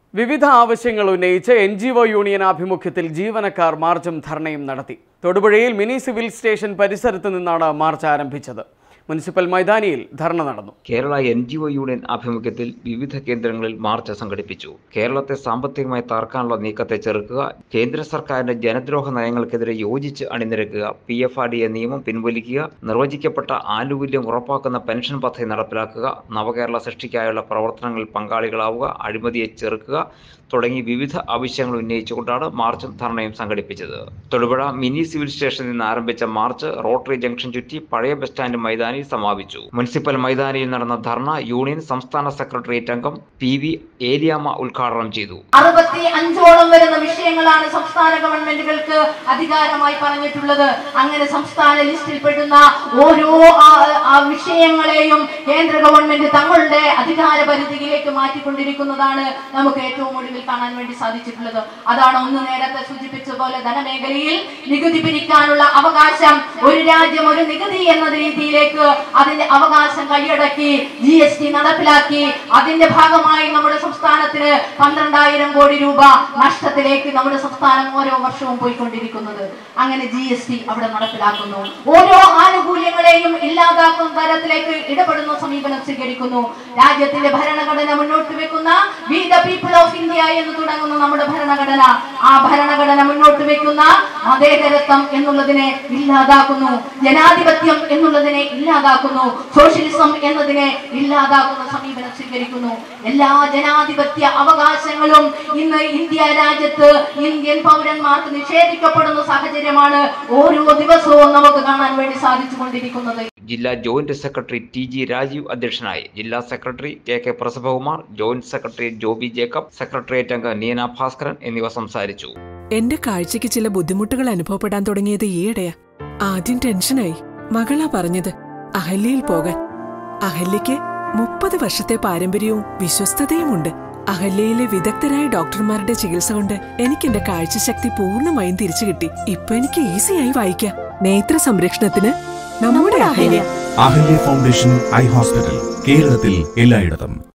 വിവിധ ആവശ്യങ്ങൾ ഉന്നയിച്ച് എൻ ജി ഒ യൂണിയൻ ആഭിമുഖ്യത്തിൽ ജീവനക്കാർ മാർച്ചും ധർണയും നടത്തി തൊടുപുഴയിൽ മിനി സിവിൽ സ്റ്റേഷൻ പരിസരത്ത് നിന്നാണ് മാർച്ച് ആരംഭിച്ചത് മുനിസിപ്പൽ മൈതാനിയിൽ ധർണ നടന്നു Kerala N G O union ആഭിമുഖ്യത്തിൽ വിവിധ കേന്ദ്രങ്ങളിൽ മാർച്ച് സംഘടിപ്പിച്ചു കേരളത്തെ സാമ്പത്തികമായി തകർക്കാനുള്ള നീക്കത്തെ ചെറുക്കുക കേന്ദ്ര സർക്കാരിന്റെ ജനദ്രോഹ നയങ്ങൾക്കെതിരെ യോജിച്ച് അണിനിരക്കുക P F R D A നിയമം പിൻവലിക്കുക നിർവചിക്കപ്പെട്ട ആനുകൂല്യം ഉറപ്പാക്കുന്ന പെൻഷൻ പദ്ധതി നടപ്പിലാക്കുക നവകേരള സൃഷ്ടിക്കായുള്ള പ്രവർത്തനങ്ങളിൽ പങ്കാളികളാവുക അഴിമതിയെ ചെറുക്കുക തുടങ്ങി വിവിധ ആവശ്യങ്ങൾ ഉന്നയിച്ചുകൊണ്ടാണ് മാർച്ചും ധർണയും സംഘടിപ്പിച്ചത് തൊടുപുഴ മിനി സിവിൽ സ്റ്റേഷനിൽ നിന്ന് ആരംഭിച്ച മാർച്ച് റോട്ടറി ജംഗ്ഷൻ ചുറ്റി പഴയ ബസ് സ്റ്റാൻഡ് മൈതാനിയിൽ സമാപിച്ചു മുനിസിപ്പൽ മൈതാനിയിൽ നടന്ന ധർണ യൂണിയൻ സംസ്ഥാന സെക്രട്ടേറിയറ്റ് അംഗം പി വി ഏലിയാമ്മ ഉദ്ഘാടനം ചെയ്തു അറുപത്തി അഞ്ചോളം വരുന്ന വിഷയങ്ങളാണ് സംസ്ഥാന ഗവൺമെന്റുകൾക്ക് അധികാരമായി പറഞ്ഞിട്ടുള്ളത് അങ്ങനെ സംസ്ഥാന ലിസ്റ്റിൽ പെടുന്ന ഓരോ ആ- ആ വിഷയങ്ങളെയും കേന്ദ്ര ഗവൺമെന്റ് തങ്ങളുടെ അധികാര പരിധിയിലേക്ക് മാറ്റിക്കൊണ്ടിരിക്കുന്നതാണ് നമുക്ക് ഏറ്റവും ഒടുവിൽ കാണാൻ വേണ്ടി സാധിച്ചിട്ടുള്ളത് അതാണ് ഒന്ന് നേരത്തെ സൂചിപ്പിച്ച പോലെ ധനമേഖലയിൽ നികുതി പിരിക്കാനുള്ള അവകാശം ഒരു രാജ്യം ഒരു നികുതി എന്ന രീതിയിലേക്ക് അതിന്റെ അവകാശം കൈയടക്കി ജി എസ് ടി നടപ്പിലാക്കി അതിന്റെ ഭാഗമായി നമ്മുടെ സംസ്ഥാനത്തിന് പന്ത്രണ്ടായിരം കോടി രൂപ നഷ്ടത്തിലേക്ക് നമ്മുടെ സംസ്ഥാനം ഓരോ വർഷവും പോയിക്കൊണ്ടിരിക്കുന്നത് അങ്ങനെ ജി എസ് ടി അവിടെ നടപ്പിലാക്കുന്നു ഓരോ ആനുകൂല്യങ്ങളെയും ഇല്ലാതാക്കുന്ന തരത്തിലേക്ക് ഇടപെടുന്ന സമീപനം സ്വീകരിക്കുന്നു രാജ്യത്തിന്റെ ഭരണഘടന മുന്നോട്ട് വെക്കുന്ന we the people of India എന്ന് തുടങ്ങുന്ന നമ്മുടെ ഭരണഘടന ആ ഭരണഘടന മുന്നോട്ട് വെക്കുന്ന മതേതരത്വം എന്നുള്ളതിനെ ഇല്ലാതാക്കുന്നു ജനാധിപത്യം എന്നുള്ളതിനെ ഇല്ലാതാക്കുന്നു സോഷ്യലിസം എന്നതിനെ ഇല്ലാതാക്കുന്ന സമീപനം സ്വീകരിക്കുന്നു എല്ലാ ജനാധിപത്യ അവകാശങ്ങളും ഇന്ന് ഇന്ത്യ രാജ്യത്ത് ഇന്ത്യൻ പൗരന്മാർക്ക് നിഷേധിക്കപ്പെടുന്ന സാഹചര്യമാണ് ഓരോ ദിവസവും നമുക്ക് കാണാൻ വേണ്ടി സാധിച്ചുകൊണ്ടിരിക്കുന്നത് ജില്ലാ joint secretary T G Rajeev അധ്യക്ഷനായി ജില്ലാ secretary K K Prasabhakumar joint secretary Joby Jacob secretariat അംഗം നീന ഭാസ്കരൻ എന്നിവ സംസാരിച്ചു എന്റെ കാഴ്ചയ്ക്ക് ചില ബുദ്ധിമുട്ടുകൾ അനുഭവപ്പെടാൻ തുടങ്ങിയത് ഈയിടെയാ ആദ്യം ടെൻഷനായി മകളാ പറഞ്ഞത് അഹല്യയിൽ പോകാൻ അഹല്യയ്ക്ക് മുപ്പത് വർഷത്തെ പാരമ്പര്യവും വിശ്വസ്തതയുമുണ്ട് അഹല്യയിലെ വിദഗ്ധരായ ഡോക്ടർമാരുടെ ചികിത്സ കൊണ്ട് എനിക്ക് എന്റെ കാഴ്ചശക്തി പൂർണ്ണമായും തിരിച്ചു കിട്ടി ഇപ്പൊ എനിക്ക് ഈസിയായി വായിക്കാം നേത്ര സംരക്ഷണത്തിന് നമ്മുടെ Ahalya Ahalya foundation eye hospital കേരളത്തിൽ എല്ലായിടത്തും